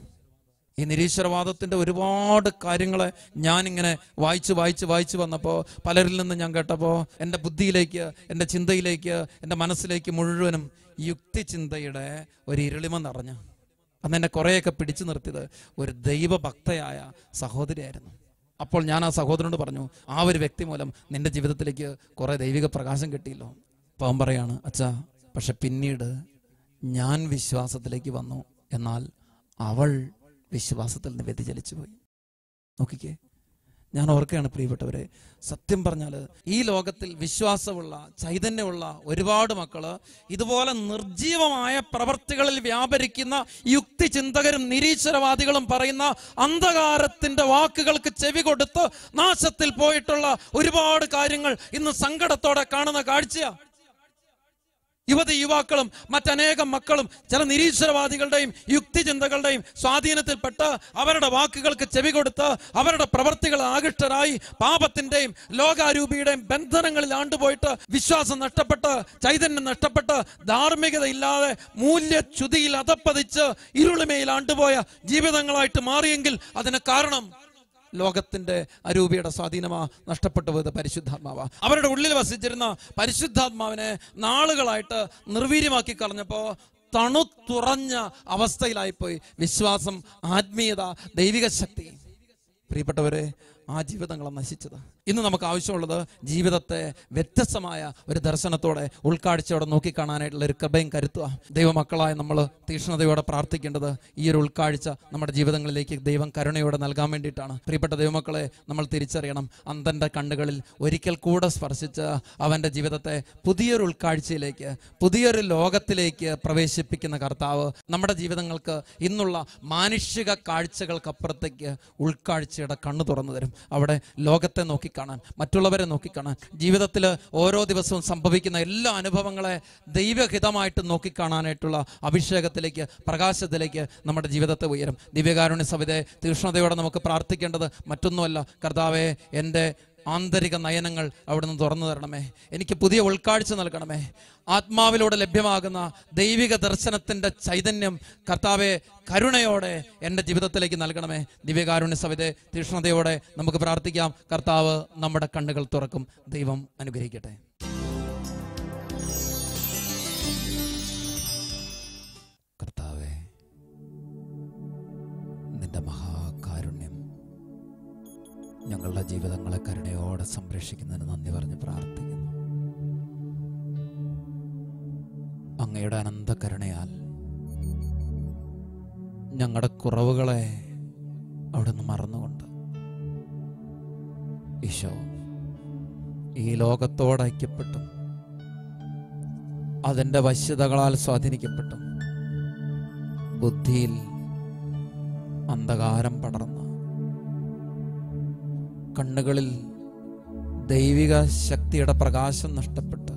ഈ നിരീശ്വരവാദത്തിന്റെ ഒരുപാട് കാര്യങ്ങളെ ഞാനിങ്ങനെ വായിച്ച് വായിച്ച് വായിച്ച് വന്നപ്പോൾ പലരിൽ നിന്ന് ഞാൻ കേട്ടപ്പോൾ എൻ്റെ ബുദ്ധിയിലേക്ക് എൻ്റെ ചിന്തയിലേക്ക് എൻ്റെ മനസ്സിലേക്ക് മുഴുവനും യുക്തിചിന്തയുടെ ഒരു ഇരുളിമ നിറഞ്ഞു അന്ന് എന്നെ കുറേയൊക്കെ പിടിച്ചു നിർത്തിയത് ഒരു ദൈവഭക്തയായ സഹോദരിയായിരുന്നു അപ്പോൾ ഞാൻ ആ സഹോദരനോട് പറഞ്ഞു ആ ഒരു വ്യക്തി മൂലം നിന്റെ ജീവിതത്തിലേക്ക് കുറെ ദൈവിക പ്രകാശം കിട്ടിയല്ലോ അപ്പോൾ അവൻ പറയാണ് അച്ഛാ പക്ഷെ പിന്നീട് ഞാൻ വിശ്വാസത്തിലേക്ക് വന്നു എന്നാൽ അവൾ വിശ്വാസത്തിൽ നിന്ന് വ്യതിചലിച്ചു പോയി നോക്കിക്കേ ഞാൻ ഓർക്കുകയാണ് പ്രിയപ്പെട്ടവരെ സത്യം പറഞ്ഞാൽ ഈ ലോകത്തിൽ വിശ്വാസമുള്ള ചൈതന്യമുള്ള ഒരുപാട് മക്കള് ഇതുപോലെ നിർജീവമായ പ്രവർത്തികളിൽ വ്യാപരിക്കുന്ന യുക്തിചിന്തകരും നിരീശ്വരവാദികളും പറയുന്ന അന്ധകാരത്തിന്റെ വാക്കുകൾക്ക് ചെവി കൊടുത്ത് നാശത്തിൽ പോയിട്ടുള്ള ഒരുപാട് കാര്യങ്ങൾ ഇന്ന് സങ്കടത്തോടെ കാണുന്ന കാഴ്ചയാ യുവതി യുവാക്കളും മറ്റനേകം മക്കളും ചില നിരീശ്വരവാദികളുടെയും യുക്തിചിന്തകളുടെയും സ്വാധീനത്തിൽപ്പെട്ട് അവരുടെ വാക്കുകൾക്ക് ചെവി കൊടുത്ത് അവരുടെ പ്രവർത്തികൾ ആകൃഷ്ടരായി പാപത്തിന്റെയും ലോകാരൂപിയുടെയും ബന്ധനങ്ങളിൽ ആണ്ടുപോയിട്ട് വിശ്വാസം നഷ്ടപ്പെട്ട് ചൈതന്യം നഷ്ടപ്പെട്ട് ധാർമ്മികത ഇല്ലാതെ മൂല്യച്യുതിയിൽ അധപ്പതിച്ച് ഇരുളിമയിൽ ആണ്ടുപോയ ജീവിതങ്ങളായിട്ട് മാറിയെങ്കിൽ അതിന് കാരണം ലോകത്തിന്റെ അരൂപിയുടെ സ്വാധീനമാ നഷ്ടപ്പെട്ടു പോയത് പരിശുദ്ധാത്മാവാ അവരുടെ ഉള്ളിൽ വസിച്ചിരുന്ന പരിശുദ്ധാത്മാവിനെ നാളുകളായിട്ട് നിർവീര്യമാക്കി കളഞ്ഞപ്പോ തണുത്തുറഞ്ഞ അവസ്ഥയിലായിപ്പോയി വിശ്വാസം ആത്മീയത ദൈവിക ശക്തി പ്രിയപ്പെട്ടവരെ ആ ജീവിതങ്ങളെ നശിച്ചത് ഇന്ന് നമുക്ക് ആവശ്യമുള്ളത് ജീവിതത്തെ വ്യത്യസ്തമായ ഒരു ദർശനത്തോടെ ഉൾക്കാഴ്ചയോടെ നോക്കിക്കാണാനായിട്ടുള്ള ഒരു കൃപയും കരുത്തുക ദൈവമക്കളായ നമ്മൾ തീക്ഷ്ണതയോടെ പ്രാർത്ഥിക്കേണ്ടത് ഈ ഒരു ഉൾക്കാഴ്ച നമ്മുടെ ജീവിതങ്ങളിലേക്ക് ദൈവം കരുണയോടെ നൽകാൻ വേണ്ടിയിട്ടാണ് പ്രിയപ്പെട്ട ദൈവമക്കളെ നമ്മൾ തിരിച്ചറിയണം അന്തന്റെ കണ്ണുകളിൽ ഒരിക്കൽ കൂടെ സ്പർശിച്ച് അവന്റെ ജീവിതത്തെ പുതിയൊരു ഉൾക്കാഴ്ചയിലേക്ക് പുതിയൊരു ലോകത്തിലേക്ക് പ്രവേശിപ്പിക്കുന്ന കർത്താവ് നമ്മുടെ ജീവിതങ്ങൾക്ക് ഇന്നുള്ള മാനുഷിക കാഴ്ചകൾക്കപ്പുറത്തേക്ക് ഉൾക്കാഴ്ചയുടെ കണ്ണു തുറന്നു തരും അവിടെ ലോകത്തെ നോക്കിക്കാണാൻ മറ്റുള്ളവരെ നോക്കിക്കാണാൻ ജീവിതത്തിൽ ഓരോ ദിവസവും സംഭവിക്കുന്ന എല്ലാ അനുഭവങ്ങളെ ദൈവഹിതമായിട്ട് നോക്കിക്കാണാനായിട്ടുള്ള അഭിഷേകത്തിലേക്ക് പ്രകാശത്തിലേക്ക് നമ്മുടെ ജീവിതത്തെ ഉയരും ദിവ്യകാരുണ്യ സവിതയെ തീക്ഷ്ണതയോടെ നമുക്ക് പ്രാർത്ഥിക്കേണ്ടത് മറ്റൊന്നുമല്ല കർത്താവെ എൻ്റെ ആന്തരിക നയനങ്ങൾ അവിടുന്ന് തുറന്നു തരണമേ എനിക്ക് പുതിയ ഉൾക്കാഴ്ച നൽകണമേ ആത്മാവിലൂടെ ലഭ്യമാകുന്ന ദൈവിക ദർശനത്തിന്റെ ചൈതന്യം കർത്താവെ കരുണയോടെ എൻ്റെ ജീവിതത്തിലേക്ക് നൽകണമേ ദിവ്യകാരുണ്യ സവിതെ തീക്ഷ്ണതയോടെ നമുക്ക് പ്രാർത്ഥിക്കാം കർത്താവ് നമ്മുടെ കണ്ണുകൾ തുറക്കും ദൈവം അനുഗ്രഹിക്കട്ടെ ഞങ്ങളുടെ ജീവിതങ്ങളെ കരുണയോടെ സംരക്ഷിക്കുന്നതിന് നന്ദി പറഞ്ഞ് പ്രാർത്ഥിക്കുന്നു അങ്ങയുടെ അനന്ത കരുണയാൽ ഞങ്ങളുടെ കുറവുകളെ അവിടുന്ന് മറന്നുകൊണ്ട് ഈശോ ഈ ലോകത്തോട് ഐക്യപ്പെട്ടും അതിൻ്റെ വശ്യതകളാൽ സ്വാധീനിക്കപ്പെട്ടും ബുദ്ധിയിൽ അന്ധകാരം പടർന്ന കണ്ണുകളിൽ ദൈവിക ശക്തിയുടെ പ്രകാശം നഷ്ടപ്പെട്ട്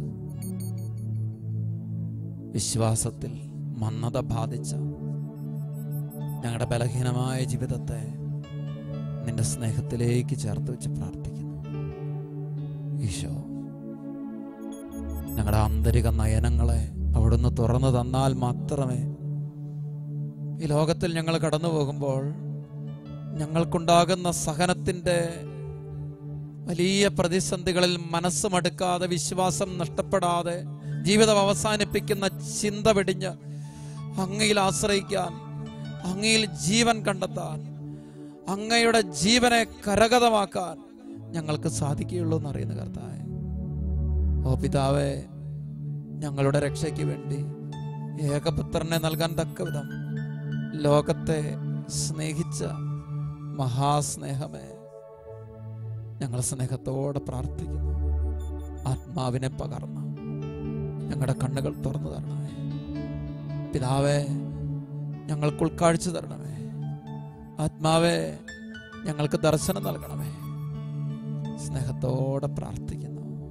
വിശ്വാസത്തിൽ മന്ദത ബാധിച്ച ഞങ്ങളുടെ ബലഹീനമായ ജീവിതത്തെ നിന്റെ സ്നേഹത്തിലേക്ക് ചേർത്ത് വെച്ച് പ്രാർത്ഥിക്കുന്നു ഈശോ ഞങ്ങളുടെ ആന്തരിക നയനങ്ങളെ അവിടുന്ന് തുറന്നു തന്നാൽ മാത്രമേ ഈ ലോകത്തിൽ ഞങ്ങൾ കടന്നു പോകുമ്പോൾ ഞങ്ങൾക്കുണ്ടാകുന്ന സഹനത്തിൻ്റെ വലിയ പ്രതിസന്ധികളിൽ മനസ്സ് മടുക്കാതെ വിശ്വാസം നഷ്ടപ്പെടാതെ ജീവിതം അവസാനിപ്പിക്കുന്ന ചിന്ത വെടിഞ്ഞ് അങ്ങയിൽ ആശ്രയിക്കാൻ അങ്ങയിൽ ജീവൻ കണ്ടെത്താൻ അങ്ങയുടെ ജീവനെ കരഗതമാക്കാൻ ഞങ്ങൾക്ക് സാധിക്കുകയുള്ളൂ എന്നറിയുന്ന കർത്താവെ ഓ പിതാവേ ഞങ്ങളുടെ രക്ഷയ്ക്ക് വേണ്ടി ഏകപുത്രനെ നൽകാൻ തക്ക വിധം ലോകത്തെ സ്നേഹിച്ച മഹാസ്നേഹമേ ഞങ്ങൾ സ്നേഹത്തോടെ പ്രാർത്ഥിക്കുന്നു ആത്മാവിനെ പകർന്ന് ഞങ്ങളുടെ കണ്ണുകൾ തുറന്നു തരണമേ പിതാവേ ഞങ്ങൾക്ക് ഉൾക്കാഴ്ച തരണമേ ആത്മാവേ ഞങ്ങൾക്ക് ദർശനം നൽകണമേ സ്നേഹത്തോടെ പ്രാർത്ഥിക്കുന്നു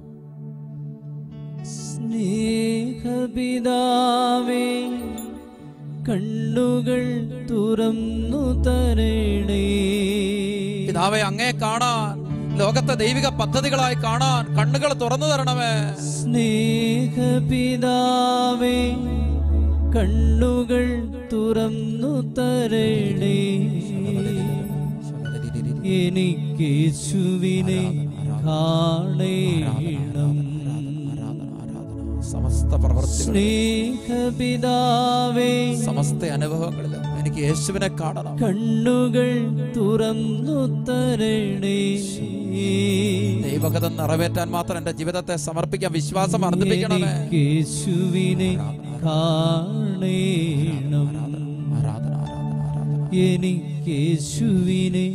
സ്നേഹപിതാവേ കണ്ണുകൾ തുറന്നു തരണേ പിതാവെ അങ്ങേ കാണാൻ ലോകത്തെ ദൈവിക പദ്ധതികളായി കാണാൻ കണ്ണുകൾ തുറന്നു തരണമേ സ്നേഹപിതാവേ കണ്ണുകൾ തുറന്നു തരണേ എനിക്ക് യേശുവിനെ കാണേണം സമസ്ത പ്രവർത്തികളും സ്നേഹപിതാവേ സമസ്ത അനുഭവങ്ങളിലും എനിക്ക് യേശുവിനെ കാണണം കണ്ണുകൾ തുറന്നു തരണേ ദൈവഗതം നിറവേറ്റാൻ മാത്രം എന്റെ ജീവിതത്തെ സമർപ്പിക്കാൻ വിശ്വാസം വർദ്ധിപ്പിക്കണമേ എനിക്ക് യേശുവിനെ കാണേണം ആരാധന ആരാധന ആരാധന എനിക്ക് യേശുവിനെ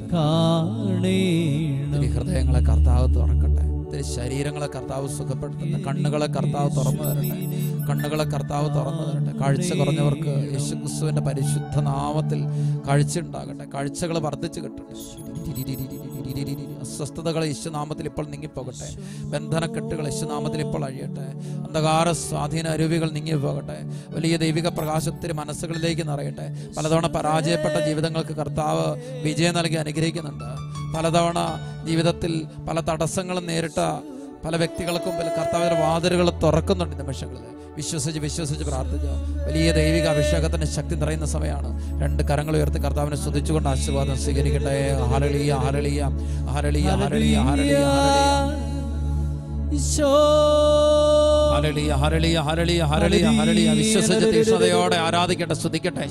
കാണേണം ഒത്തിരി ഹൃദയങ്ങളെ കർത്താവ് തുറക്കട്ടെ ഒത്തിരി ശരീരങ്ങളെ കർത്താവ് സുഖപ്പെടുത്തട്ടെ കണ്ണുകളെ കർത്താവ് തുറന്നു തരട്ടെ കണ്ണുകളെ കർത്താവ് തുറന്നു തരട്ടെ കാഴ്ച കുറഞ്ഞവർക്ക് യേശുക്രിസ്തുവിന്റെ പരിശുദ്ധ നാമത്തിൽ കാഴ്ച ഉണ്ടാകട്ടെ കാഴ്ചകൾ വർദ്ധിച്ചു കിട്ടട്ടെ അസ്വസ്ഥതകൾ യേശുനാമത്തിൽ ഇപ്പോൾ നീങ്ങിപ്പോകട്ടെ ബന്ധനക്കെട്ടുകൾ യേശുനാമത്തിൽ ഇപ്പോൾ അഴിയട്ടെ അന്ധകാര സ്വാധീന അരുവികൾ നീങ്ങിപ്പോകട്ടെ വലിയ ദൈവിക പ്രകാശത്തിന് മനസ്സുകളിലേക്ക് നിറയട്ടെ പലതവണ പരാജയപ്പെട്ട ജീവിതങ്ങൾക്ക് കർത്താവ് വിജയം നൽകി അനുഗ്രഹിക്കുന്നുണ്ട് പലതവണ ജീവിതത്തിൽ പല തടസ്സങ്ങളും നേരിട്ട പല വ്യക്തികൾക്കും പല കർത്താവിന്റെ വാതിലുകൾ തുറക്കുന്നുണ്ട് ഈ നിമിഷങ്ങളിൽ വിശ്വസിച്ച് വിശ്വസിച്ച് പ്രാർത്ഥിച്ച് വലിയ ദൈവിക അഭിഷേകത്തിന്റെ ശക്തി നിറയുന്ന സമയമാണ് രണ്ട് കരങ്ങൾ ഉയർത്തി കർത്താവിനെ സ്തുതിച്ചുകൊണ്ട് ആശീർവാദം സ്വീകരിക്കട്ടെ ഹാരളിയ ഹാരളിയ ഹാരളിയ ഹാരളിയ ഹാരളിയ ഈശോ ഹരളിയ ഹരളിയ ഹരളിയ ഹരളിയ ഹരളിയ വിശ്വസിച്ച് തീക്ഷ്ണതയോടെ ആരാധിക്കട്ടെ സ്തുതിക്കട്ടെ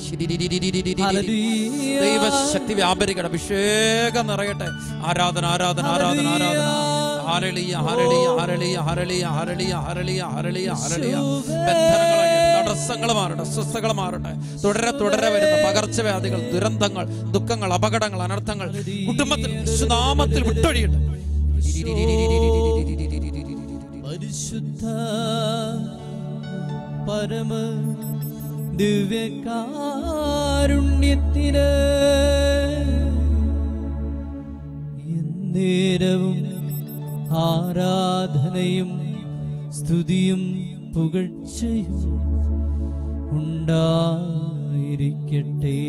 ദൈവശക്തി വ്യാപരിക്കട്ടെ അഭിഷേകം നിറയട്ടെ ആരാധന ആരാധന ആരാധന ആരാധന ഹരളിയ ഹരളിയ ഹരളിയ ഹരളിയ ഹരളിയ ഹരളിയ ഹരളിയ ഹരളിയ ബന്ധനങ്ങൾ തടസ്സങ്ങൾ മാറട്ടെ അസ്വസ്ഥകൾ മാറട്ടെ തുടരെ തുടരെ വരുന്ന പകർച്ചവ്യാധികൾ ദുരന്തങ്ങൾ ദുഃഖങ്ങൾ അപകടങ്ങൾ അനർത്ഥങ്ങൾ കുടുംബത്തിൽ വിശ്വനാമത്തിൽ വിട്ടൊഴിയട്ടെ പരിശുദ്ധ പരമ ദിവ്യകാരുണ്യത്തിന് എന്നേരവും ആരാധനയും സ്തുതിയും പുകഴ്ചയും ഉണ്ടായിരിക്കട്ടെ